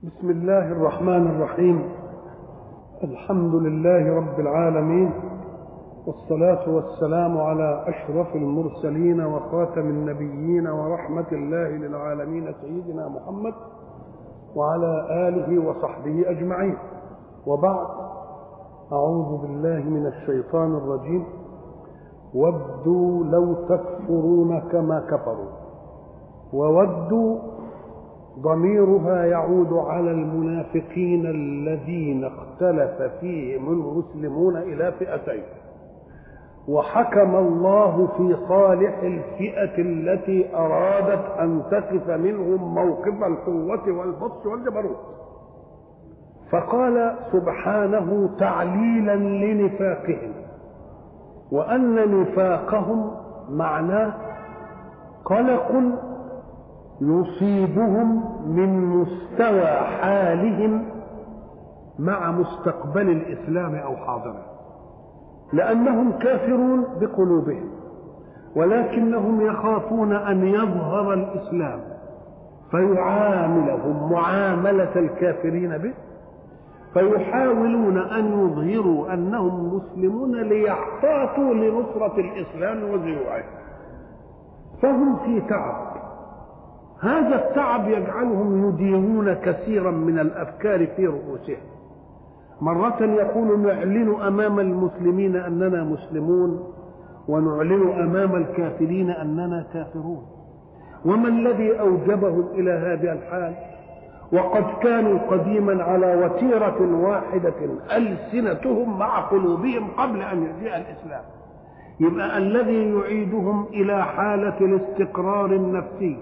بسم الله الرحمن الرحيم الحمد لله رب العالمين والصلاة والسلام على أشرف المرسلين وخاتم النبيين ورحمة الله للعالمين سيدنا محمد وعلى آله وصحبه أجمعين وبعد أعوذ بالله من الشيطان الرجيم ودوا لو تكفرون كما كفروا وودوا ضميرها يعود على المنافقين الذين اختلف فيهم المسلمون الى فئتين وحكم الله في صالح الفئه التي ارادت ان تقف منهم موقف القوه والبطش والجبروت فقال سبحانه تعليلا لنفاقهم وان نفاقهم معناه قلق يصيبهم من مستوى حالهم مع مستقبل الاسلام او حاضره لانهم كافرون بقلوبهم ولكنهم يخافون ان يظهر الاسلام فيعاملهم معامله الكافرين به فيحاولون ان يظهروا انهم مسلمون ليحتاطوا لنصره الاسلام وزيوعه فهم في تعب هذا التعب يجعلهم يديرون كثيرا من الافكار في رؤوسهم مرة يقول نعلن أمام المسلمين أننا مسلمون ونعلن أمام الكافرين أننا كافرون وما الذي أوجبهم إلى هذا الحال وقد كانوا قديما على وتيرة واحدة ألسنتهم مع قلوبهم قبل أن يجيء الإسلام يبقى الذي يعيدهم إلى حالة الاستقرار النفسي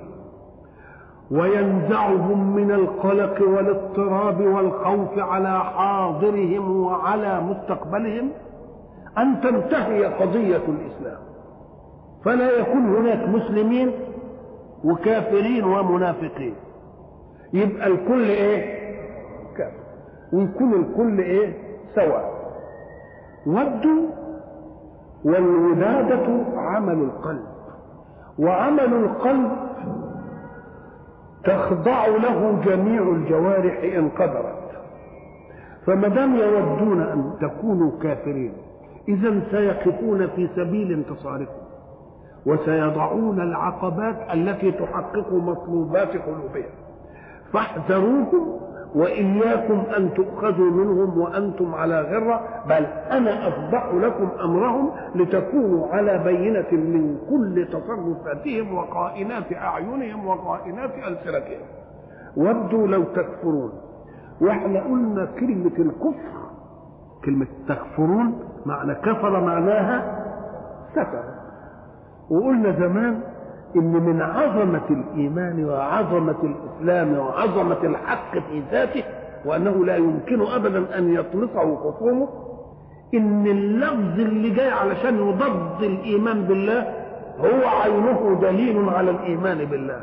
وينزعهم من القلق والاضطراب والخوف على حاضرهم وعلى مستقبلهم ان تنتهي قضيه الاسلام فلا يكون هناك مسلمين وكافرين ومنافقين يبقى الكل ايه كافر ويكون الكل ايه سواء ودوا والودادة عمل القلب وعمل القلب تخضع له جميع الجوارح ان قدرت فما دام يودون ان تكونوا كافرين اذا سيقفون في سبيل انتصاركم وسيضعون العقبات التي تحقق مطلوبات قلوبهم فاحذروهم واياكم ان تؤخذوا منهم وانتم على غره بل انا افضح لكم امرهم لتكونوا على بينه من كل تصرفاتهم وقائنات اعينهم وقائنات السنتهم ودوا لو تكفرون واحنا قلنا كلمه الكفر كلمه تكفرون معنى كفر معناها ستر وقلنا زمان ان من عظمه الايمان وعظمه الاسلام وعظمه الحق في ذاته وانه لا يمكن ابدا ان يطلقه خصومه ان اللفظ اللي جاي علشان يضد الايمان بالله هو عينه دليل على الايمان بالله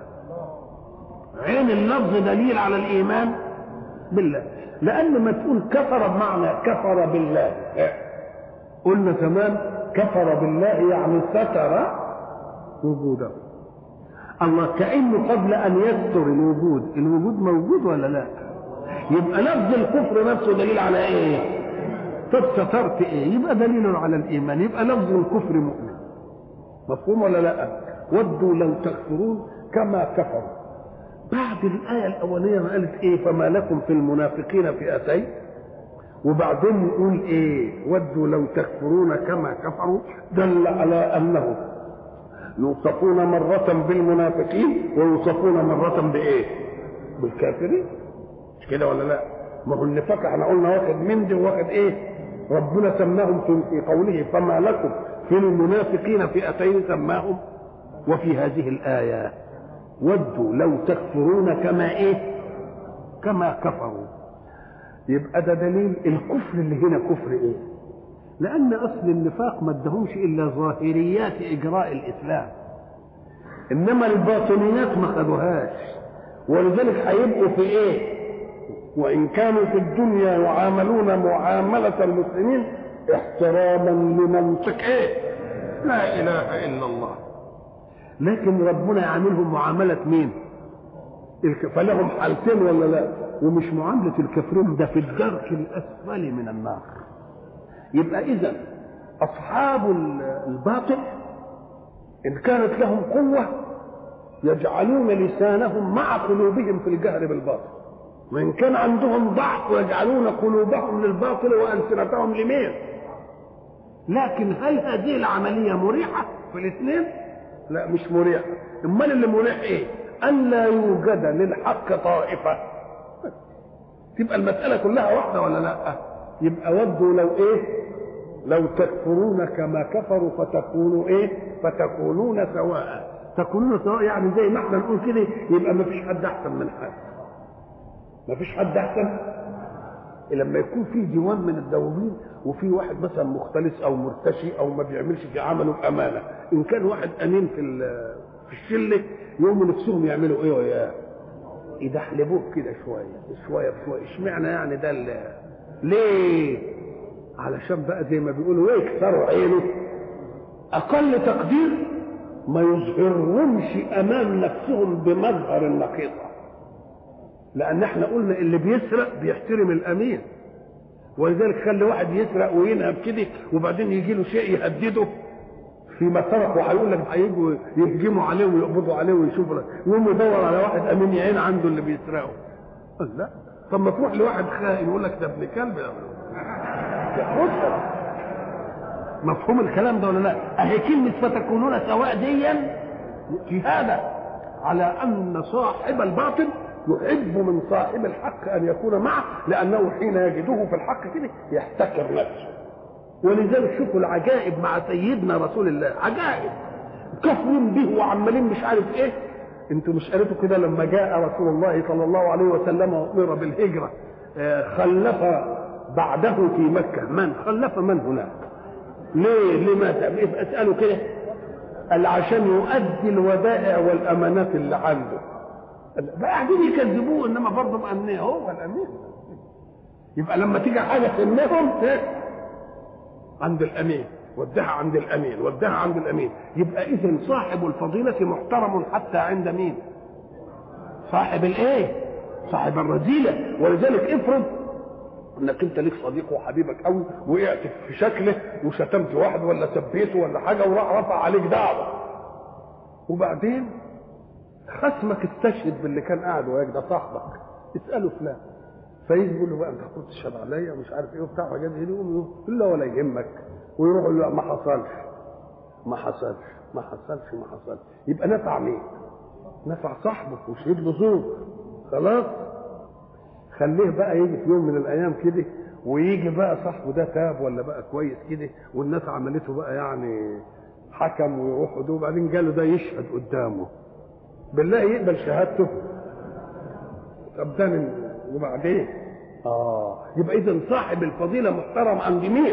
عين اللفظ دليل على الايمان بالله لان ما تقول كفر بمعنى كفر بالله قلنا زمان كفر بالله يعني ستر وجوده الله كانه قبل ان يستر الوجود الوجود موجود ولا لا يبقى لفظ الكفر نفسه دليل على ايه طب سترت ايه يبقى دليل على الايمان يبقى لفظ الكفر مؤمن مفهوم ولا لا ودوا لو تكفرون كما كفروا بعد الآية الأولية ما قالت إيه فما لكم في المنافقين فئتين وبعدين يقول إيه ودوا لو تكفرون كما كفروا دل على أنه يوصفون مرة بالمنافقين ويوصفون مرة بإيه؟ بالكافرين مش كده ولا لا؟ ما هو النفاق احنا قلنا واخد من دي واخد إيه؟ ربنا سماهم في قوله فما لكم في المنافقين فئتين سماهم وفي هذه الآية ودوا لو تكفرون كما إيه؟ كما كفروا يبقى ده دليل الكفر اللي هنا كفر إيه؟ لأن أصل النفاق ما ادهمش إلا ظاهريات إجراء الإسلام إنما الباطنيات ما خدوهاش ولذلك هيبقوا في إيه؟ وإن كانوا في الدنيا يعاملون معاملة المسلمين احتراما لمنطق إيه؟ لا إله إلا الله لكن ربنا يعاملهم معاملة مين؟ الك... فلهم حالتين ولا لا ومش معاملة الكافرين ده في الدرك الأسفل من النار يبقى إذا أصحاب الباطل إن كانت لهم قوة يجعلون لسانهم مع قلوبهم في الجهر بالباطل وإن كان عندهم ضعف يجعلون قلوبهم للباطل وألسنتهم لمين لكن هل هذه العملية مريحة في الاثنين لا مش مريحة امال اللي مريح ايه ان لا يوجد للحق طائفة تبقى المسألة كلها واحدة ولا لا يبقى ودوا لو ايه لو تكفرون كما كفروا فتكونوا ايه فتكونون سواء تكونون سواء يعني زي ما احنا نقول كده يبقى ما فيش حد احسن من حد ما فيش حد احسن لما يكون في ديوان من الدواوين وفي واحد مثلا مختلس او مرتشي او ما بيعملش في عمله بامانه ان كان واحد امين في في الشله يوم نفسهم يعملوا ايه وياه يدحلبوه كده شويه شويه بشويه اشمعنى يعني ده ليه علشان بقى زي ما بيقولوا يكسروا عينه اقل تقدير ما يظهرهمش امام نفسهم بمظهر النقيضه لان احنا قلنا اللي بيسرق بيحترم الامين ولذلك خلي واحد يسرق وينهب كده وبعدين يجي له شيء يهدده فيما سرق وهيقول لك هيجوا يهجموا عليه ويقبضوا عليه ويشوفوا لك يقوم يدور على واحد امين يعين عنده اللي بيسرقه لا طب ما تروح لواحد خائن يقول لك ده ابن كلب ياخدها مفهوم الكلام ده ولا لا؟ اهي كلمه فتكونون سواء ديا هذا على ان صاحب الباطل يحب من صاحب الحق ان يكون معه لانه حين يجده في الحق كده يحتكر نفسه ولذلك شوفوا العجائب مع سيدنا رسول الله عجائب كفرين به وعمالين مش عارف ايه انتوا مش قريتوا كده لما جاء رسول الله صلى الله عليه وسلم وامر بالهجره خلف بعده في مكه من خلف من هناك ليه لماذا اساله كده قال عشان يؤدي الودائع والامانات اللي عنده بقى قاعدين يكذبوه انما برضه مأمنيه هو الامين يبقى لما تيجي حاجه تهمهم عند الامين ودها عند الامين ودها عند الامين يبقى اذا صاحب الفضيله محترم حتى عند مين صاحب الايه صاحب الرذيله ولذلك افرض انك انت ليك صديق وحبيبك قوي وقعت في شكله وشتمت واحد ولا سبيته ولا حاجه وراح رفع عليك دعوه وبعدين خصمك استشهد باللي كان قاعد وياك ده صاحبك اساله فلان فيجي يقول له بقى انت كنت تشهد عليا ومش عارف ايه وبتاع حاجات زي دي يقوم لا ولا يهمك ويروح يقول له ما حصلش ما حصلش ما حصلش ما حصلش يبقى نفع مين؟ نفع صاحبه وشهد له زور خلاص خليه بقى يجي في يوم من الايام كده ويجي بقى صاحبه ده تاب ولا بقى كويس كده والناس عملته بقى يعني حكم ويروحوا ده وبعدين جاله ده يشهد قدامه بالله يقبل شهادته طب ده من وبعدين اه يبقى اذا صاحب الفضيله محترم عند مين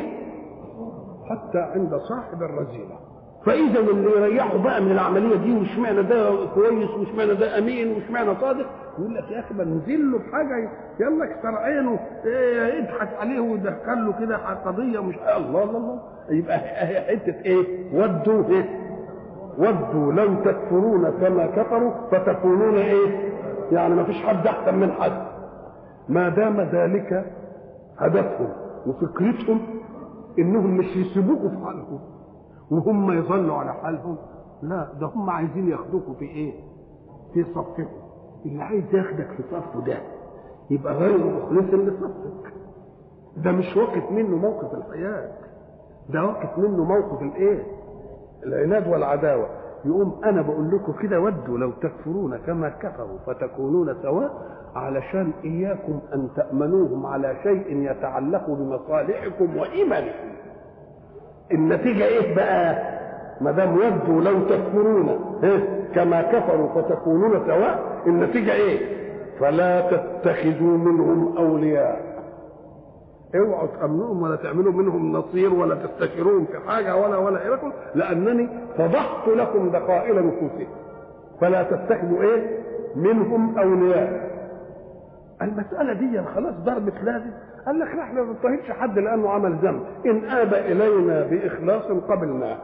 حتى عند صاحب الرذيله فاذا اللي يريحه بقى من العمليه دي وش معنى ده كويس وش معنى ده امين وش معنى صادق يقول لك يا اخي ما ننزل له بحاجه يلا اكسر عينه إيه يضحك عليه ويدخل له كده قضيه مش الله الله الله يبقى حته ايه ودوا ايه ودوا لو تكفرون كما كفروا فتكونون ايه يعني ما فيش حد احسن من حد ما دام ذلك هدفهم وفكرتهم انهم مش يسيبوكوا في حالكم وهم يظلوا على حالهم لا ده هم عايزين ياخدوكوا في ايه في صفهم اللي عايز ياخدك في صفه ده يبقى غير مخلص لصفك ده مش واقف منه موقف الحياه ده واقف منه موقف الايه العناد والعداوه يقوم انا بقول لكم كده ودوا لو تكفرون كما كفروا فتكونون سواء علشان اياكم ان تامنوهم على شيء يتعلق بمصالحكم وايمانكم النتيجه ايه بقى ما دام ودوا لو تكفرون كما كفروا فتكونون سواء النتيجه ايه فلا تتخذوا منهم اولياء اوعوا تامنوهم ولا تعملوا منهم نصير ولا تستشيروهم في حاجه ولا ولا الى لانني فضحت لكم دقائل نفوسهم فلا تتخذوا ايه منهم اولياء المساله دي خلاص ضربت لازم قال لك احنا ما بنطهرش حد لانه عمل ذنب ان ابى الينا باخلاص قبلناه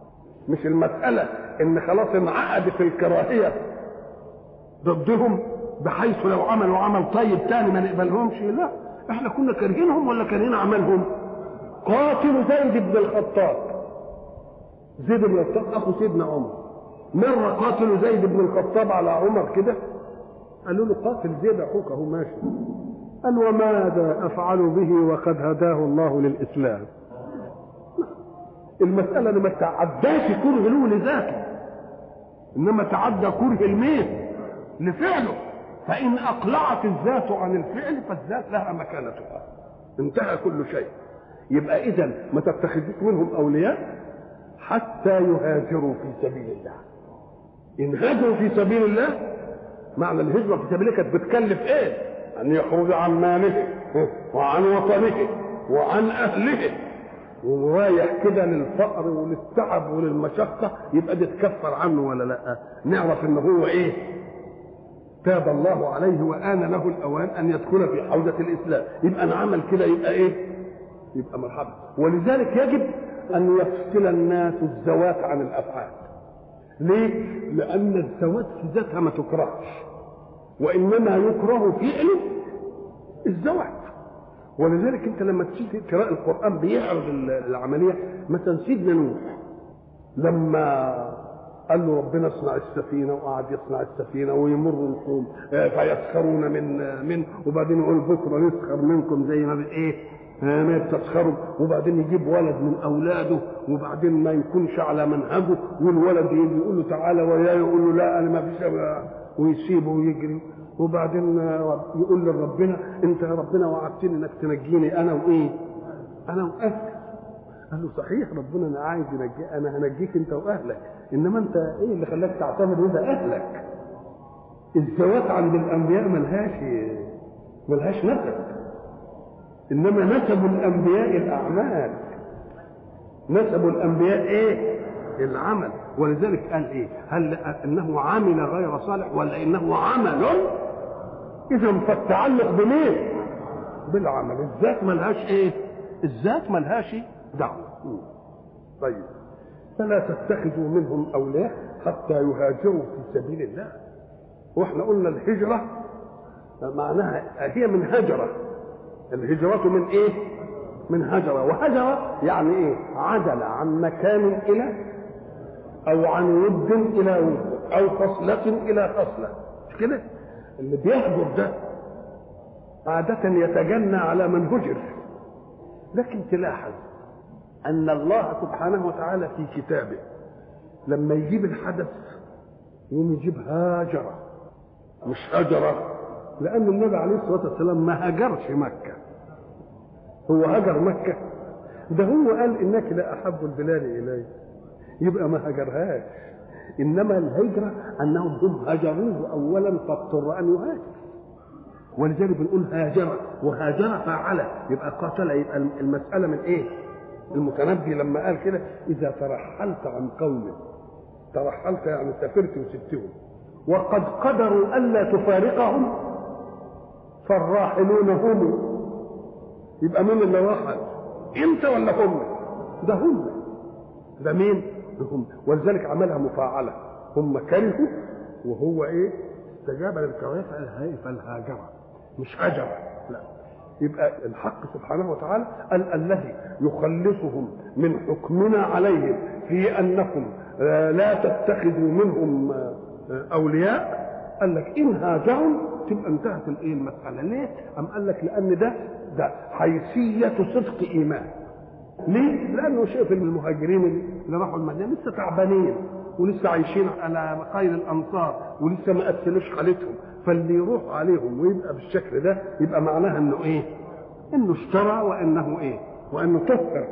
مش المساله ان خلاص انعقدت الكراهيه ضدهم بحيث لو عملوا عمل طيب تاني ما نقبلهمش لا احنا كنا كارهينهم ولا كارهين عملهم قاتل زيد بن الخطاب زيد بن الخطاب اخو سيدنا عمر مره قاتل زيد بن الخطاب على عمر كده قالوا له قاتل زيد اخوك اهو ماشي قال وماذا افعل به وقد هداه الله للاسلام المساله اللي ما تعداش كره له لذاته انما تعدى كره المين لفعله فان اقلعت الذات عن الفعل فالذات لها مكانتها انتهى كل شيء يبقى اذا ما تتخذوش منهم اولياء حتى يهاجروا في سبيل الله ان هاجروا في سبيل الله معنى الهجره في سبيل الله كانت بتكلف ايه ان يخرج عن ماله وعن وطنه وعن اهله ورايح كده للفقر وللتعب وللمشقة يبقى دي تكفر عنه ولا لا نعرف ان هو ايه تاب الله عليه وآن له الأوان أن يدخل في حوزة الإسلام يبقى أنا عمل كده يبقى إيه يبقى مرحبا ولذلك يجب أن يفصل الناس الزواج عن الأفعال ليه؟ لأن الزواج في ذاتها ما تكرهش وإنما يكره فعل الزواج ولذلك انت لما تشوف قراءة القرآن بيعرض العملية مثلا سيدنا نوح لما قال له ربنا اصنع السفينة وقعد يصنع السفينة ويمر القوم فيسخرون من من وبعدين يقول بكرة نسخر منكم زي ما ايه ما بتسخروا وبعدين يجيب ولد من اولاده وبعدين ما يكونش على منهجه والولد يجي يقول له تعالى وياه يقول له لا انا ما فيش ويسيبه ويجري وبعدين يقول لربنا انت يا ربنا وعدتني انك تنجيني انا وايه؟ انا واهلك. قال له صحيح ربنا انا عايز ينجي انا هنجيك انت واهلك انما انت ايه اللي خلاك تعتبر انت اهلك؟ الزواج عند الانبياء ملهاش ملهاش نسب انما نسب الانبياء الاعمال نسب الانبياء ايه؟ العمل ولذلك قال ايه هل انه عمل غير صالح ولا انه عمل اذا فالتعلق بمين بالعمل الذات ملهاش ايه الذات ملهاش دعوه طيب فلا تتخذوا منهم اولياء حتى يهاجروا في سبيل الله واحنا قلنا الهجره معناها هي من هجره الهجره من ايه من هجره وهجره يعني ايه عدل عن مكان الى او عن ود الى ود او خصله الى خصله مش كده اللي بيهجر ده عادة يتجنى على من هجر لكن تلاحظ أن الله سبحانه وتعالى في كتابه لما يجيب الحدث يقوم يجيب هاجرة مش هجرة لأن النبي عليه الصلاة والسلام ما هاجرش مكة هو هجر مكة ده هو قال إنك لا أحب البلاد إلي يبقى ما هجرهاش انما الهجره انهم هم هجروه اولا فاضطر ان يهاجر ولذلك بنقول هاجر وهاجر فعل يبقى قاتل يبقى المساله من ايه؟ المتنبي لما قال كده اذا ترحلت عن قوم ترحلت يعني سافرت وسبتهم وقد قدروا الا تفارقهم فالراحلون هم يبقى مين اللي رحل؟ انت ولا هم؟ ده هم ده مين؟ هم ولذلك عملها مفاعله هم كرهوا وهو ايه استجاب للكراهيه فالهاجره مش هجر لا يبقى الحق سبحانه وتعالى قال الذي يخلصهم من حكمنا عليهم في انكم لا تتخذوا منهم اولياء قال لك ان هاجروا تبقى انتهت الايه المساله ليه؟ ام قال لك لان ده ده حيثيه صدق ايمان ليه؟ لانه شايف ان المهاجرين اللي راحوا المدينه لسه تعبانين ولسه عايشين على خير الانصار ولسه ما قتلوش حالتهم فاللي يروح عليهم ويبقى بالشكل ده يبقى معناها انه ايه؟ انه اشترى وانه ايه؟ وانه طهر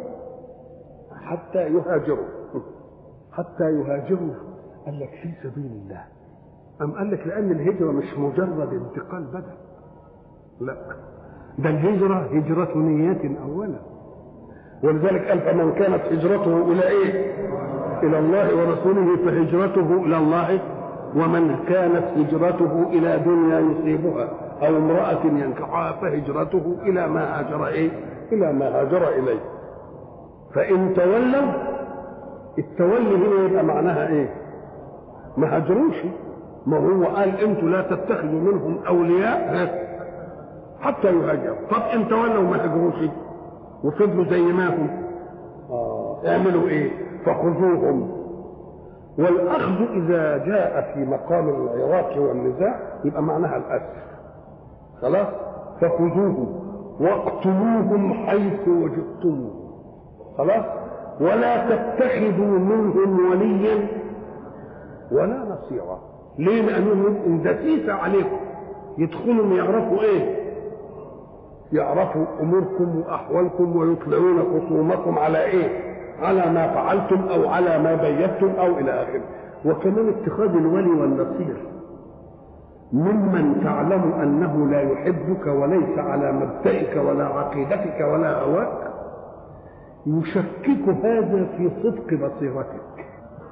حتى يهاجروا حتى يهاجروا قال لك في سبيل الله أم قال لك لأن الهجرة مش مجرد انتقال بدن لا ده الهجرة هجرة نية أولا ولذلك قال فمن كانت هجرته الى ايه الى الله ورسوله فهجرته الى الله ومن كانت هجرته الى دنيا يصيبها او امراه ينكحها فهجرته الى ما هاجر ايه الى ما هاجر اليه فان تولوا التولي هنا يبقى معناها ايه ما هاجروش ما هو قال انتوا لا تتخذوا منهم اولياء حتى يهاجروا طب ان تولوا ما هاجروش وفضلوا زي ما هم آه. اعملوا ايه فخذوهم والاخذ اذا جاء في مقام العراق والنزاع يبقى معناها الاسر خلاص فخذوهم واقتلوهم حيث وجدتموهم خلاص ولا تتخذوا منهم وليا ولا نصيرا ليه لانهم دسيسه عليكم يدخلوا يعرفوا ايه يعرفوا اموركم واحوالكم ويطلعون خصومكم على ايه على ما فعلتم او على ما بيتم او الى اخره وكمان اتخاذ الولي والنصير ممن تعلم انه لا يحبك وليس على مبدئك ولا عقيدتك ولا هواك يشكك هذا في صدق بصيرتك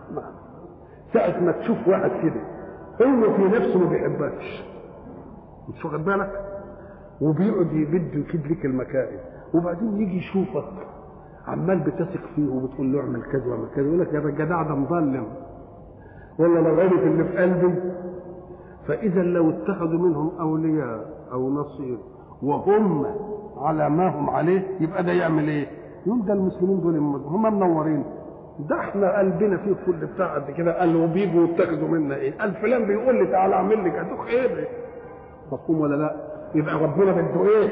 ساعة ما تشوف واحد كده هو في نفسه ما بيحبكش مش واخد بالك وبيقعد يبد يكيد لك المكائد وبعدين يجي يشوفك عمال بتثق فيه وبتقول له اعمل كذا واعمل كذا يقول لك يا الجدع ده مظلم والله لو عرف اللي في قلبي فاذا لو اتخذوا منهم اولياء او نصير وهم على ما هم عليه يبقى ده يعمل ايه؟ يقول ده المسلمين دول هم منورين ده احنا قلبنا فيه كل بتاع قد كده قال وبيجوا يتخذوا منا ايه؟ قال فلان بيقول لي تعالى اعمل لك ادوك ايه؟ مفهوم ولا لا؟ يبقى ربنا بده ايه؟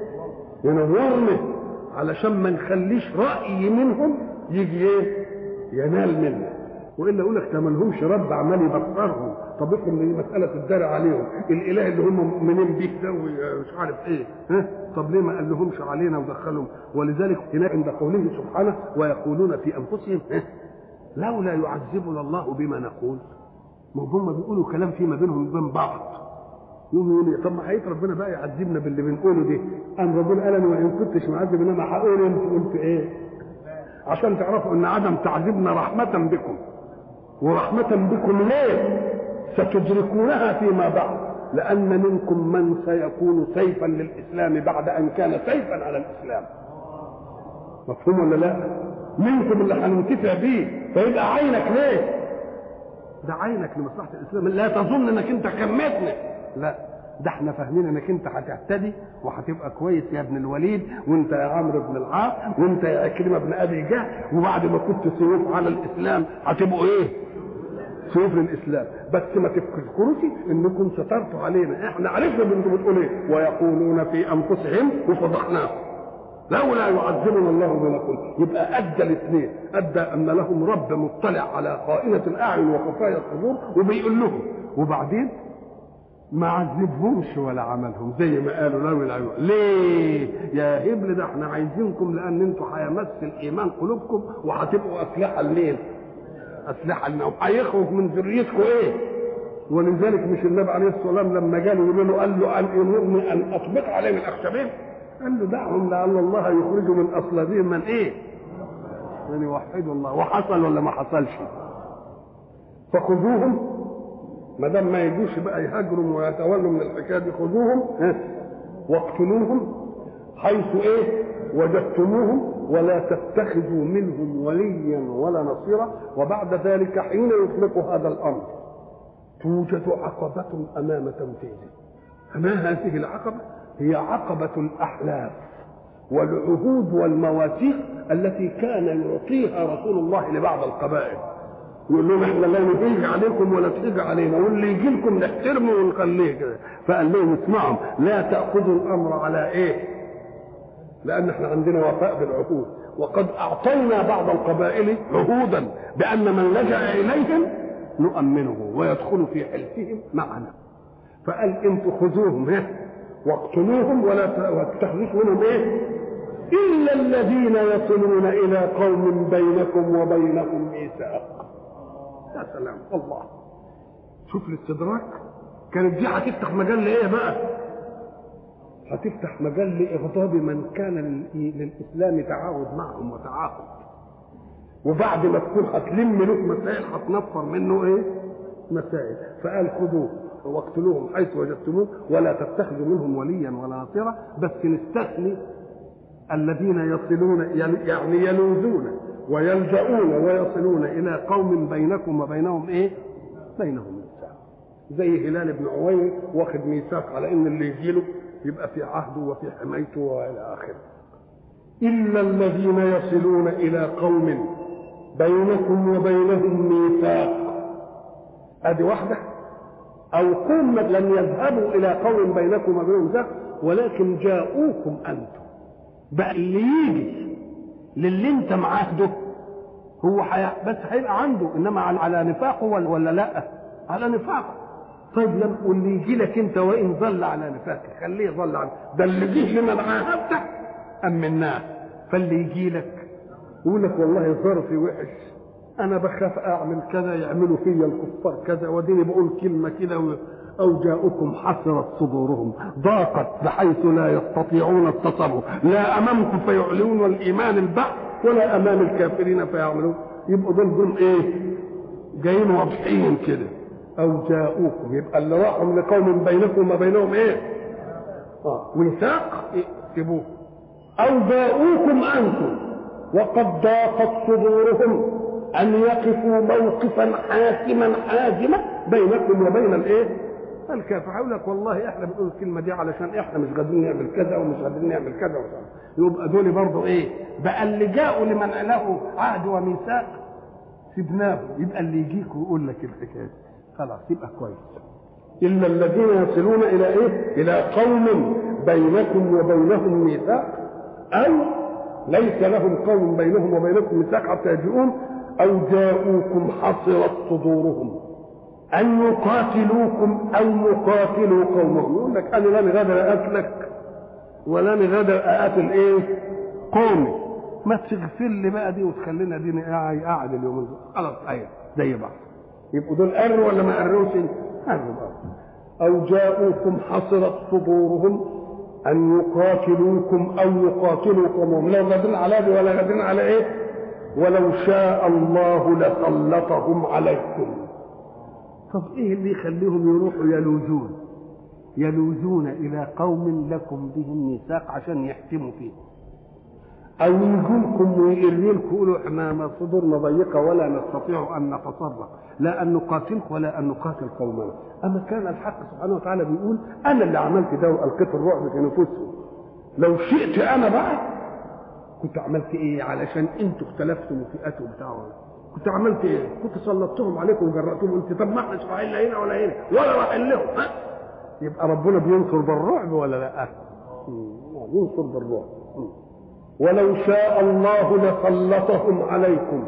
ينورنا علشان ما نخليش راي منهم يجي ايه؟ ينال منا والا يقول لك ده ما لهمش رب عمال يبصرهم طب افرض ان مساله تدار عليهم الاله اللي هم مؤمنين به ده ومش عارف ايه ها طب ليه ما قال لهمش علينا ودخلهم ولذلك هناك عند قوله سبحانه ويقولون في انفسهم ها لولا يعذبنا الله بما نقول ما هم بيقولوا كلام فيما بينهم وبين بعض يقوم يقول طب ما حقيقة ربنا بقى يعذبنا باللي بنقوله دي قام ربنا قال انا وان كنتش معذب انما هقول انت قلت ايه عشان تعرفوا ان عدم تعذيبنا رحمة بكم ورحمة بكم ليه ستدركونها فيما بعد لأن منكم من سيكون سيفا للإسلام بعد أن كان سيفا على الإسلام مفهوم ولا لا منكم اللي هننتفع بيه فيبقى عينك ليه ده عينك لمصلحة الإسلام لا تظن أنك أنت كمتنا لا ده احنا فاهمين انك انت هتهتدي وهتبقى كويس يا ابن الوليد وانت يا عمرو بن العاص وانت يا عكرمه بن ابي جهل وبعد ما كنت سيوف على الاسلام هتبقوا ايه؟ سيوف للاسلام بس ما تفكروش انكم سترتوا علينا احنا عرفنا انتم بتقولوا ايه ويقولون في انفسهم وفضحناهم لولا يعذبنا الله بما قلت يبقى ادى الاثنين ادى ان لهم رب مطلع على خائنه الاعين وخفايا الصدور وبيقول لهم وبعدين ما عذبهمش ولا عملهم زي ما قالوا لا ولا ليه يا هبل ده احنا عايزينكم لان انتوا هيمس الايمان قلوبكم وهتبقوا اسلحه لمين اسلحه لنا وهيخرج من ذريتكم ايه ولذلك مش النبي عليه الصلاه والسلام لما جاله يقول له قال له ان امرني ان اطبق عليهم الاخشبين قال له دعهم لعل الله يخرج من اصلابهم من ايه؟ من يوحدوا الله وحصل ولا ما حصلش؟ فخذوهم ما دام ما يجوش بقى يهاجروا ويتولوا من الحكايه دي خذوهم واقتلوهم حيث ايه وجدتموهم ولا تتخذوا منهم وليا ولا نصيرا وبعد ذلك حين يطلق هذا الامر توجد عقبة أمام تنفيذه ما هذه العقبة؟ هي عقبة الأحلاف والعهود والمواثيق التي كان يعطيها رسول الله لبعض القبائل يقول لهم احنا لا نهيج عليكم ولا تهيج علينا واللي يجي لكم نحترمه ونخليه كده فقال لهم اسمعوا لا تاخذوا الامر على ايه؟ لان احنا عندنا وفاء بالعهود وقد اعطينا بعض القبائل عهودا بان من لجا اليهم نؤمنه ويدخل في حلفهم معنا فقال انتم خذوهم ايه واقتلوهم ولا تتخذوش منهم ايه الا الذين يصلون الى قوم بينكم وبينهم ميثاق يا سلام الله شوف الاستدراك كانت دي هتفتح مجال لايه بقى هتفتح مجال لاغضاب من كان للاسلام تعاهد معهم وتعاقد وبعد ما تكون هتلم له مسائل هتنفر منه ايه مسائل فقال خذوه واقتلوهم حيث وجدتموه ولا تتخذوا منهم وليا ولا نصيرا بس نستثني الذين يصلون يعني يلوذون ويلجؤون ويصلون الى قوم بينكم وبينهم ايه؟ بينهم ميثاق زي هلال بن عوير واخد ميثاق على ان اللي يجي له يبقى في عهده وفي حمايته والى اخره الا الذين يصلون الى قوم بينكم وبينهم ميثاق ادي واحده او قوم لم يذهبوا الى قوم بينكم وبينهم ميثاق ولكن جاءوكم انتم بقى اللي يجي للي انت معاه ده هو حي... بس هيبقى عنده انما على, على نفاقه ولا, ولا لا على نفاقه طيب لما واللي يجي لك انت وان ظل على نفاقه خليه يظل على ده اللي جه لنا عاهدته امناه فاللي يجي لك يقول لك والله ظرفي وحش انا بخاف اعمل كذا يعملوا فيا الكفار كذا وديني بقول كلمه كده و... أو جاءكم حسرت صدورهم ضاقت بحيث لا يستطيعون التصرف لا أمامكم فيعلنون الإيمان البحث ولا أمام الكافرين فيعملون يبقوا دول دول إيه؟ جايين واضحين كده أو جاءوكم يبقى اللي راحوا لقوم بينكم وما بينهم إيه؟ آه وثاق اكتبوه أو جاءوكم أنتم وقد ضاقت صدورهم أن يقفوا موقفا حاسما حازما بينكم وبين الإيه؟ الكافر هيقول لك والله احنا بنقول الكلمه دي علشان احنا مش قادرين نعمل كذا ومش قادرين نعمل كذا وكذا يبقى دول برضه ايه؟ بقى اللي جاءوا لمن له عهد وميثاق سيبناه يبقى اللي يجيك ويقول لك الحكايه خلاص يبقى كويس الا الذين يصلون الى ايه؟ الى قوم بينكم وبينهم ميثاق او ليس لهم قوم بينهم وبينكم ميثاق حتى يجيئون او جاءوكم حصرت صدورهم أن يقاتلوكم أو يقاتلوا قومهم يقول لك أنا لن غادر أقتلك ولن غادر أقاتل إيه؟ قومي ما تغفر لي بقى دي وتخلينا دي قاعد اليومين دول خلاص أيوه زي بعض يبقوا دول قروا ولا ما قروش؟ قروا بعض أو جاءوكم حصرت صدورهم أن يقاتلوكم أو يقاتلوا قومهم لا غادرين على دي ولا غادرين على إيه؟ ولو شاء الله لسلطهم عليكم طب ايه اللي يخليهم يروحوا يلوجون يلوجون الى قوم لكم بهم ميثاق عشان يحكموا فيه او يجولكم ويقرلكم يقولوا احنا صدورنا ضيقه ولا نستطيع ان نتصرف لا ان نقاتلكم ولا ان نقاتل قومنا اما كان الحق سبحانه وتعالى بيقول انا اللي عملت ده والقيت الرعب في نفوسهم لو شئت انا بقى كنت عملت ايه علشان انتوا اختلفتم وفئاتوا بتاعوا كنت عملت ايه؟ كنت سلطتهم عليكم وجرأتهم قلت طب ما احنا رايحين لا هنا ولا هنا ولا رايحين لهم ها؟ يبقى ربنا بينصر بالرعب ولا لا؟ بينصر بالرعب ولو شاء الله لسلطهم عليكم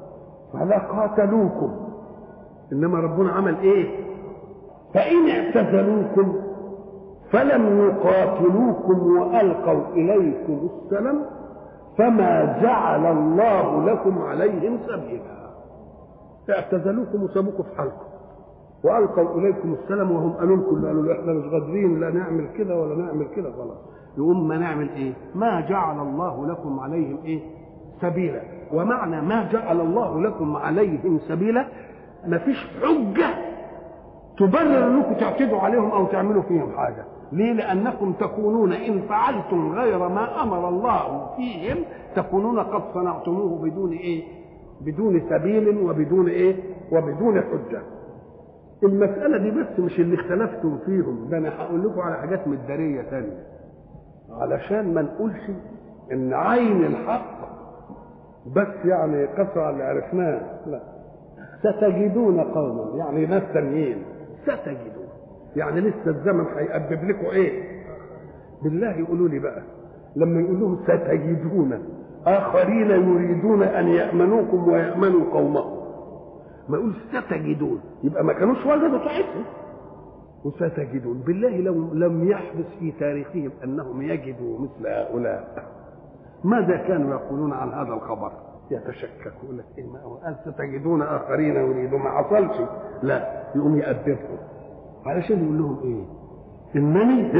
فلقاتلوكم انما ربنا عمل ايه؟ فان اعتزلوكم فلم يقاتلوكم والقوا اليكم السلام فما جعل الله لكم عليهم سبيلا اعتزلوكم وسابوكم في حالكم والقوا اليكم السلام وهم قالوا لكم قالوا له احنا مش قادرين لا نعمل كده ولا نعمل كده خلاص يقوم ما نعمل ايه ما جعل الله لكم عليهم ايه سبيلا ومعنى ما جعل الله لكم عليهم سبيلا ما فيش حجه تبرر انكم تعتدوا عليهم او تعملوا فيهم حاجه ليه لانكم تكونون ان فعلتم غير ما امر الله فيهم تكونون قد صنعتموه بدون ايه بدون سبيل وبدون ايه وبدون حجه المساله دي بس مش اللي اختلفتم فيهم ده انا هقول لكم على حاجات مداريه ثانيه علشان ما نقولش ان عين الحق بس يعني قصر على اللي عرفناه لا ستجدون قوما يعني ناس تانيين ستجدون يعني لسه الزمن هيقبب لكم ايه بالله يقولوا لي بقى لما يقول لهم ستجدون اخرين يريدون ان يامنوكم ويامنوا قومهم ما يقول ستجدون يبقى ما كانوش وجدوا طاعتهم وستجدون بالله لو لم يحدث في تاريخهم انهم يجدوا مثل هؤلاء ماذا كانوا يقولون عن هذا الخبر يتشكك يقول لك إيه ما هو ستجدون اخرين يريدون ما حصلش لا يقوم يأدبهم علشان يقول لهم ايه انني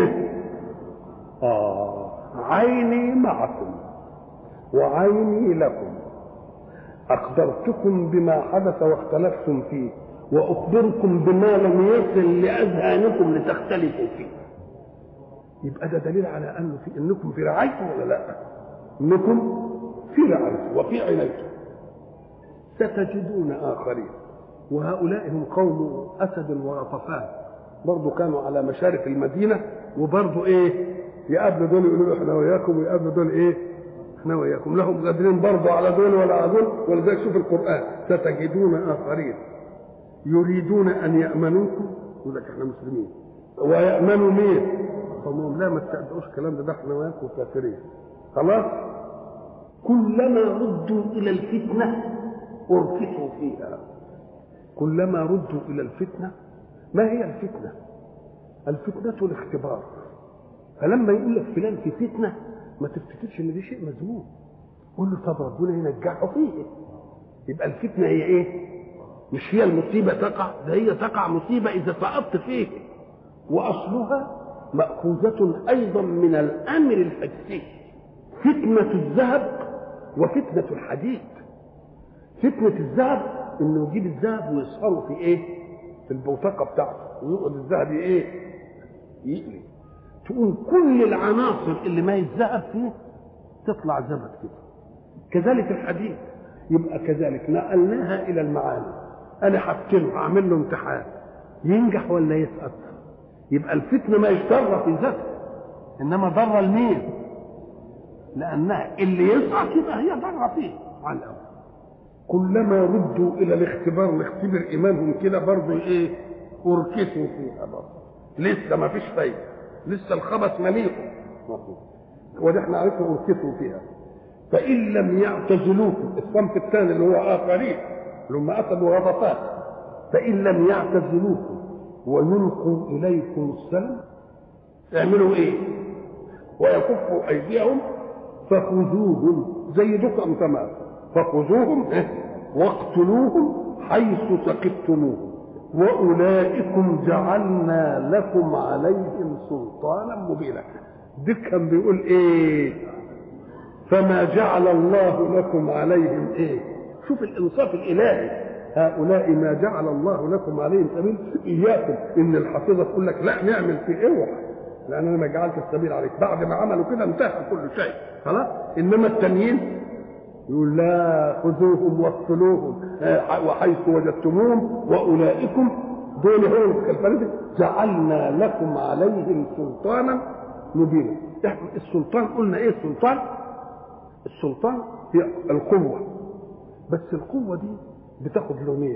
اه عيني معكم وعيني لكم اخبرتكم بما حدث واختلفتم فيه واخبركم بما لم يصل لاذهانكم لتختلفوا فيه يبقى ده دليل على انه في انكم في رعايته ولا لا انكم في رعايته وفي عنايته ستجدون اخرين وهؤلاء هم قوم اسد وغطفان برضه كانوا على مشارف المدينه وبرضه ايه يقابلوا دول يقولوا له احنا وياكم ويقابلوا دول ايه احنا وياكم لهم قادرين برضه على دول ولا على دول ولذلك شوف القران ستجدون اخرين يريدون ان يامنوكم يقول لك احنا مسلمين ويامنوا مين؟ قومهم لا ما تصدقوش الكلام ده ده احنا وياكم كافرين خلاص كلما ردوا الى الفتنه اركسوا فيها كلما ردوا الى الفتنه ما هي الفتنه الفتنه الاختبار فلما يقول لك فلان في فتنه ما تفتكرش ان دي شيء مذموم قول له طب ربنا ينجحه فيه يبقى الفتنه هي ايه مش هي المصيبه تقع ده هي تقع مصيبه اذا سقطت فيه واصلها ماخوذه ايضا من الامر الحسي فتنه الذهب وفتنه الحديد فتنه الذهب انه يجيب الذهب ويصهره في ايه في البوتقه بتاعته ويقعد الذهب ايه يقلي تقول كل العناصر اللي ما يتذهب فيه تطلع زبد كده كذلك الحديد يبقى كذلك نقلناها الى المعاني انا هفتنه هعمل له امتحان ينجح ولا يسقط يبقى الفتنه ما ضره في ذاته انما ضره لمين لانها اللي يسقط يبقى هي ضره فيه على الاول كلما ردوا الى الاختبار نختبر ايمانهم كده برضه ايه اركسوا فيها برضه لسه ما فيش فايده لسه الخبث مليئهم وده احنا عرفنا اركسوا فيها فان لم يعتزلوكم الصنف الثاني اللي هو اخرين اللي هم اسد وغطفان فان لم يعتزلوكم ويلقوا اليكم السلم اعملوا ايه ويكفوا ايديهم فخذوهم زي دكم تمام فخذوهم واقتلوهم حيث ثقفتموهم واولئكم جعلنا لكم عليهم سلطانا مبينا ده كان بيقول ايه فما جعل الله لكم عليهم ايه شوف الانصاف الالهي هؤلاء ما جعل الله لكم عليهم سبيل اياكم ان الحافظه تقول لك لا نعمل في اوعى لان انا ما جعلت السبيل عليك بعد ما عملوا كده انتهى كل شيء خلاص انما التانيين يقول لا خذوهم واقتلوهم وحيث وجدتموهم واولئكم دول هم الفريق جعلنا لكم عليهم سلطانا مبينا السلطان قلنا ايه السلطان السلطان هي القوه بس القوه دي بتاخد لونين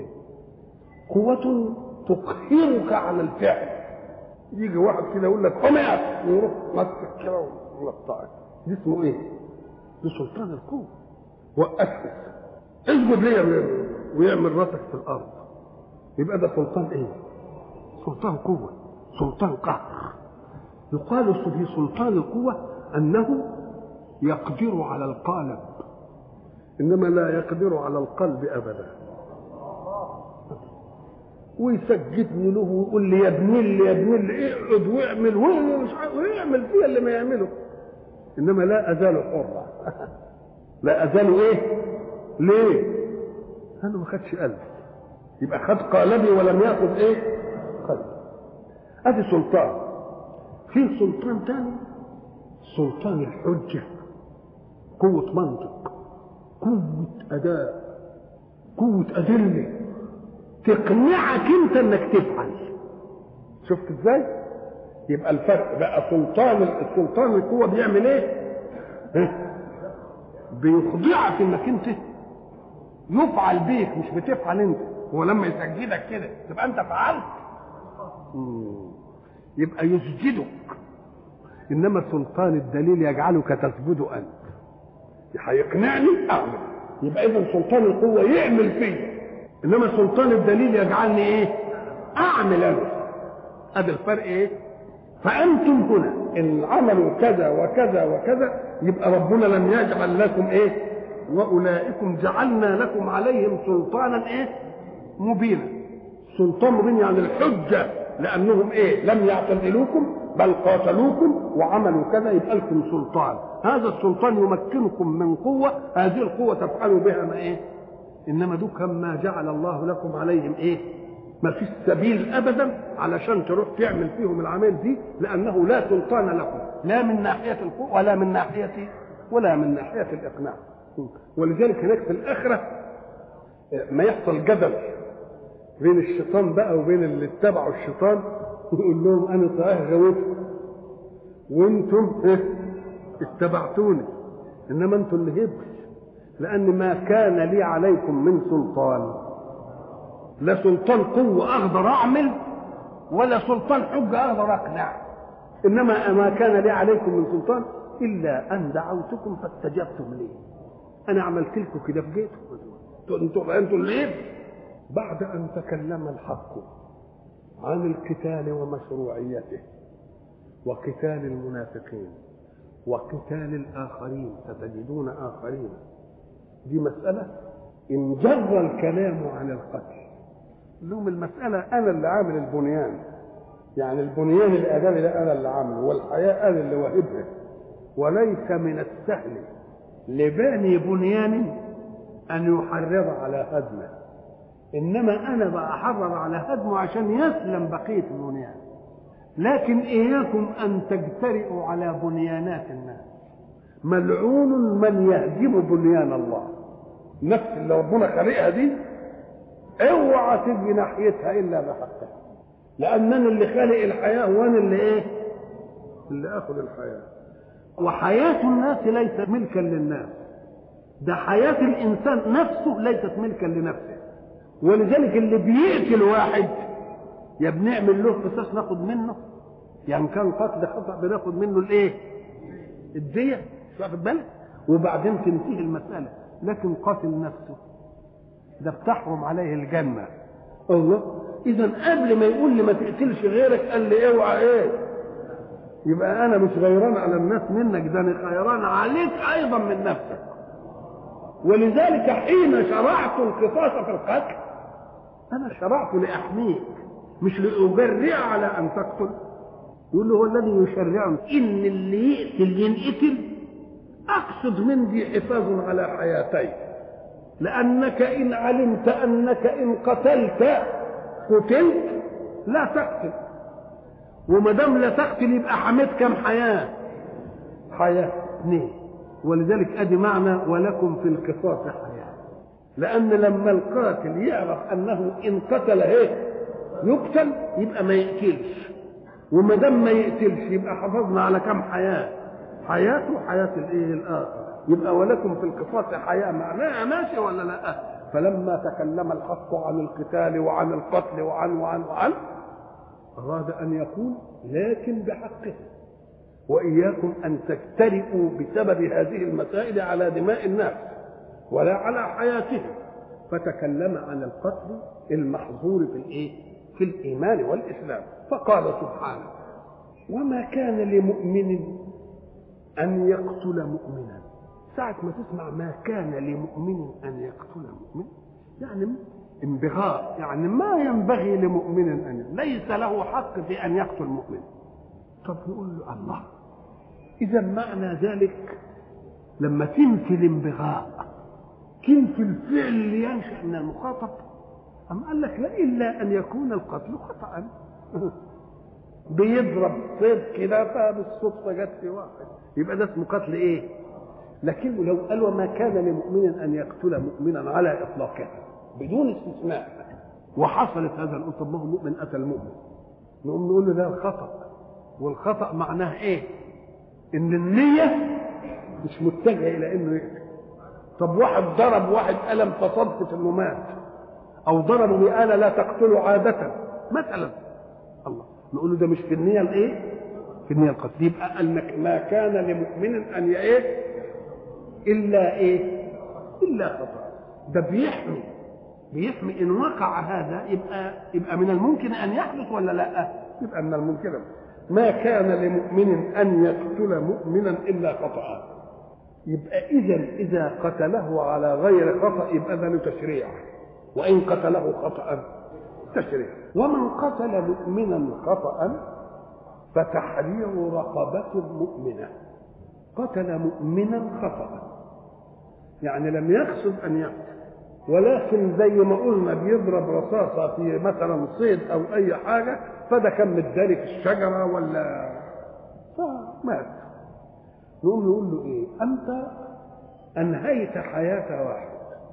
قوة تقهرك على الفعل يجي واحد كده يقول لك قم اقف ويروح مسك كده ويقطعك دي اسمه ايه؟ دي سلطان القوة وقفه اسجد ليا ويعمل راسك في الارض يبقى ده سلطان ايه؟ سلطان قوة سلطان قهر يقال في سلطان القوة أنه يقدر على القالب إنما لا يقدر على القلب أبدا ويسجدني له ويقول لي يا ابن اللي يا ابن اللي اقعد واعمل ومش ويعمل فيها اللي ما يعمله انما لا ازال حرا لا ازال ايه ليه انا ما خدش قلبي يبقى خد قالبي ولم ياخذ ايه قلبي ادي سلطان في سلطان تاني سلطان الحجه قوه منطق قوه اداء قوه ادله تقنعك انت انك تفعل شفت ازاي يبقى الفرق بقى سلطان السلطان القوه بيعمل ايه بيخضعك انك انت يفعل بيك مش بتفعل انت هو لما يسجدك كده تبقى انت فعلت يبقى يسجدك انما سلطان الدليل يجعلك تسجد انت هيقنعني اعمل يبقى اذا سلطان القوه يعمل فيا انما سلطان الدليل يجعلني ايه اعمل انا ادي الفرق ايه فانتم هنا ان عملوا كذا وكذا وكذا يبقى ربنا لم يجعل لكم ايه واولئكم جعلنا لكم عليهم سلطانا ايه مبينا سلطان مبين يعني الحجه لانهم ايه لم يعتزلوكم بل قاتلوكم وعملوا كذا يبقى لكم سلطان هذا السلطان يمكنكم من قوه هذه القوه تفعلوا بها ما ايه انما دوك ما جعل الله لكم عليهم ايه ما فيش سبيل ابدا علشان تروح تعمل فيهم العمل دي لانه لا سلطان لكم لا من ناحيه القوه ولا من ناحيه ولا من ناحيه الاقناع ولذلك هناك في الاخره ما يحصل جدل بين الشيطان بقى وبين اللي اتبعوا الشيطان يقول لهم انا صحيح غويتكم وانتم اتبعتوني انما انتم اللي هبل لان ما كان لي عليكم من سلطان لا سلطان قوه اقدر اعمل ولا سلطان حجه اقدر اقنع انما ما كان لي عليكم من سلطان الا ان دعوتكم فاستجبتم لي انا عملت لكم كده في جيتكم انتم انتم اللي بعد ان تكلم الحق عن القتال ومشروعيته وقتال المنافقين وقتال الآخرين ستجدون آخرين دي مسألة إن جر الكلام عن القتل لهم المسألة أنا اللي عامل البنيان يعني البنيان الآدمي ده أنا اللي عامله والحياة أنا اللي واهبها وليس من السهل لباني بنيان أن يحرض على هدمه إنما أنا بأحرض على هدمه عشان يسلم بقية البنيان لكن إياكم أن تجترئوا على بنيانات الناس ملعون من يهدم بنيان الله نفس اللي ربنا خلقها دي اوعى تجي ناحيتها الا بحقها لان انا اللي خالق الحياه وانا اللي ايه اللي اخذ الحياه وحياه الناس ليست ملكا للناس ده حياه الانسان نفسه ليست ملكا لنفسه ولذلك اللي بيقتل واحد يا بنعمل له قصاص ناخد منه يعني كان قتل خطا بناخد منه الايه الديه مش واخد بالك وبعدين تنتهي المساله لكن قاتل نفسه ده بتحرم عليه الجنه الله اذا قبل ما يقول لي ما تقتلش غيرك قال لي اوعى ايه يبقى انا مش غيران على الناس منك ده انا غيران عليك ايضا من نفسك ولذلك حين شرعت القصاص في القتل انا شرعت لاحميك مش لاجرع على ان تقتل يقول له هو الذي يشرع ان اللي يقتل ينقتل اقصد من دي حفاظ على حياتيك لانك ان علمت انك ان قتلت قتلت لا تقتل وما دام لا تقتل يبقى حميت كم حياه حياه اثنين ولذلك ادي معنى ولكم في القصاص حياه لان لما القاتل يعرف انه ان قتل ايه يقتل يبقى ما يقتلش وما دام ما يقتلش يبقى حافظنا على كم حياه حياته وحياه الايه الاخر يبقى ولكم في القصاص حياه معناها ماشي ولا لا فلما تكلم الحق عن القتال وعن القتل وعن وعن وعن اراد ان يقول لكن بحقه واياكم ان تجترئوا بسبب هذه المسائل على دماء الناس ولا على حياتهم فتكلم عن القتل المحظور في الايه في الايمان والاسلام فقال سبحانه وما كان لمؤمن ان يقتل مؤمنا ساعة ما تسمع ما كان لمؤمن ان يقتل مؤمن يعني انبغاء يعني ما ينبغي لمؤمن ان ليس له حق في ان يقتل مؤمن طب نقول له الله اذا معنى ذلك لما تنفي الانبغاء تنفي الفعل اللي ينشا من المخاطب أم قال لك لا إلا أن يكون القتل خطأ بيضرب صيد كده فبالصدفة جت في واحد يبقى ده اسمه قتل إيه؟ لكنه لو قال وما كان لمؤمن أن يقتل مؤمنا على إطلاقه بدون استثناء وحصلت هذا نقول طب ما هو مؤمن قتل مؤمن نقوم نقول له ده الخطأ والخطأ معناه إيه؟ إن النية مش متجهة إلى إنه يقتل طب واحد ضرب واحد قلم فصدفة إنه مات او ضربوا بآلة لا تقتل عادة مثلا الله نقول له ده مش في النية الايه؟ في النية القتل يبقى قال لك ما كان لمؤمن ان ايه؟ الا ايه؟ الا خطأ ده بيحمي بيحمي ان وقع هذا يبقى يبقى من الممكن ان يحدث ولا لا؟ يبقى من الممكن ما كان لمؤمن ان يقتل مؤمنا الا خطأ يبقى اذا اذا قتله على غير خطأ يبقى ده له تشريع وإن قتله خطأ تشريع ومن قتل مؤمنا خطأ فتحرير رقبة مؤمنة قتل مؤمنا خطأ يعني لم يقصد أن يقتل ولكن زي ما قلنا بيضرب رصاصة في مثلا صيد أو أي حاجة فده كان متداري في الشجرة ولا فمات نقوم نقول له إيه أنت أنهيت حياة واحد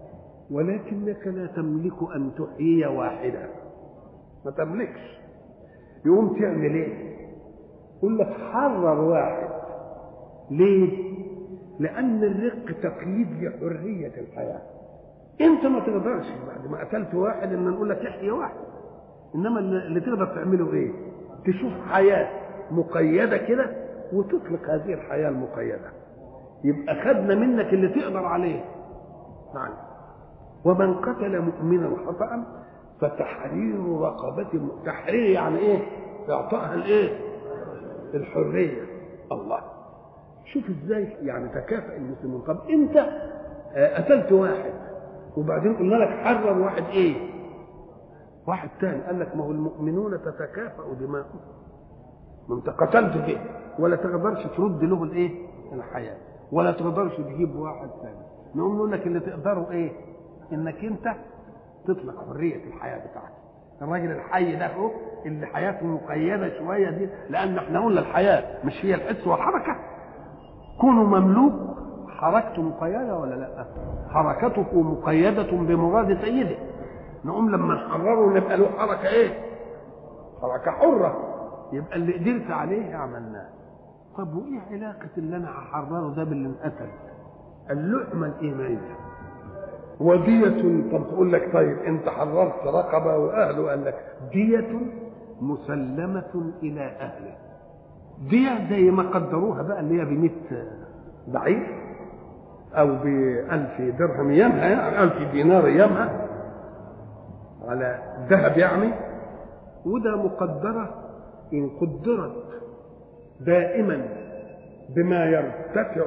ولكنك لا تملك ان تحيي واحده ما تملكش يقوم تعمل ايه يقول لك حرر واحد ليه لان الرق تقييد لحريه الحياه انت ما تقدرش بعد ما قتلت واحد ان نقول لك احيي واحد انما اللي تقدر تعمله ايه تشوف حياه مقيده كده وتطلق هذه الحياه المقيده يبقى خدنا منك اللي تقدر عليه نعم ومن قتل مؤمنا خطأ فتحرير رقبة تحرير يعني ايه؟ اعطائها الايه؟ الحرية الله شوف ازاي يعني تكافئ المسلمون طب انت قتلت واحد وبعدين قلنا لك حرر واحد ايه؟ واحد تاني قال لك ما هو المؤمنون تتكافأ دماؤهم ما انت قتلت به ولا تقدرش ترد له الايه؟ الحياه ولا تقدرش تجيب واحد ثاني نقوم نقول لك اللي تقدروا ايه انك انت تطلق حريه الحياه بتاعتك الراجل الحي ده اهو اللي حياته مقيده شويه دي لان احنا قلنا الحياه مش هي الحس والحركه كونوا مملوك حركته مقيده ولا لا حركته مقيده بمراد سيده نقوم لما نحرره نبقى له حركه ايه حركه حره يبقى اللي قدرت عليه عملناه طب وايه علاقة اللي انا هحرره ده باللي انقتل؟ اللحمة الإيمانية ودية طب تقول لك طيب أنت حررت رقبة وأهله قال لك دية مسلمة إلى أهله دية زي ما قدروها بقى اللي هي ب 100 بعير أو ب 1000 درهم أيامها يعني 1000 دينار أيامها على ذهب يعني وده مقدرة إن قدرت دائما بما يرتفع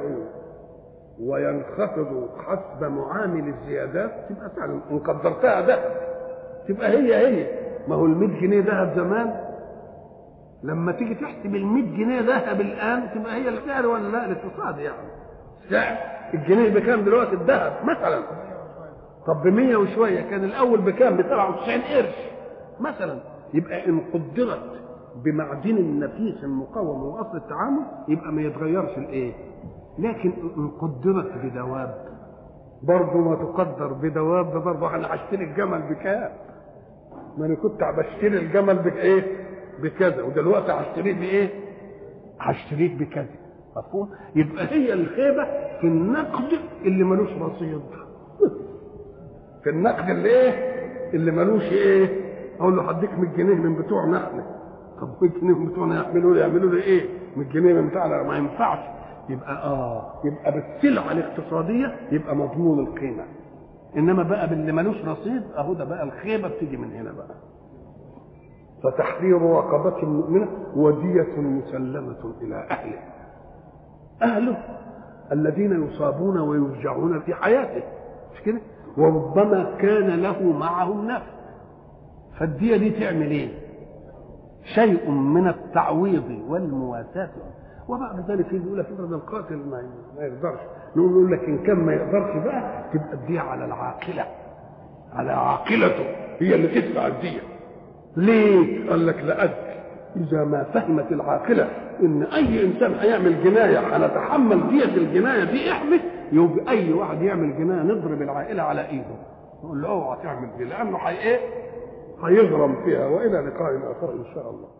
وينخفض حسب معامل الزيادات تبقى فعلا ان قدرتها ذهب تبقى هي هي ما هو ال 100 جنيه ذهب زمان لما تيجي تحسب ال 100 جنيه ذهب الان تبقى هي السعر ولا لا الاقتصاد يعني سعر الجنيه بكام دلوقتي الذهب مثلا طب ب 100 وشويه كان الاول بكام ب 97 قرش مثلا يبقى ان قدرت بمعدن النفيس المقاوم واصل التعامل يبقى ما يتغيرش الايه لكن ان قدرت بدواب برضه ما تقدر بدواب ده برضه انا هشتري الجمل بكام ما انا كنت بشتري الجمل بايه بكذا ودلوقتي هشتريه بايه هشتريه بكذا مفهوم يبقى هي الخيبه في النقد اللي ملوش رصيد في النقد اللي ايه اللي ملوش ايه اقول له هديك 100 جنيه من بتوعنا احنا طب 100 جنيه من بتوعنا يعملوا لي يعملوا لي ايه 100 جنيه من بتاعنا ما ينفعش يبقى اه يبقى بالسلعه الاقتصاديه يبقى مضمون القيمه انما بقى باللي ملوش رصيد اهو ده بقى الخيبه بتيجي من هنا بقى فتحرير رقبة مؤمنة ودية مسلمة إلى أهله أهله الذين يصابون ويرجعون في حياته مش كده وربما كان له معهم نفس فالدية دي تعمل ايه شيء من التعويض والمواساة وبعد ذلك يجي يقول لك افرض القاتل ما ما يقدرش نقول نقول لك ان كان ما يقدرش بقى تبقى الدية على العاقلة على عاقلته هي اللي تدفع الدية ليه؟ قال لك لأجل إذا ما فهمت العاقلة إن أي إنسان هيعمل جناية هنتحمل دية الجناية دي إحنا يبقى أي واحد يعمل جناية نضرب العائلة على إيده نقول له اوعى تعمل دي لأنه حي إيه؟ هيغرم فيها وإلى لقاء آخر إن شاء الله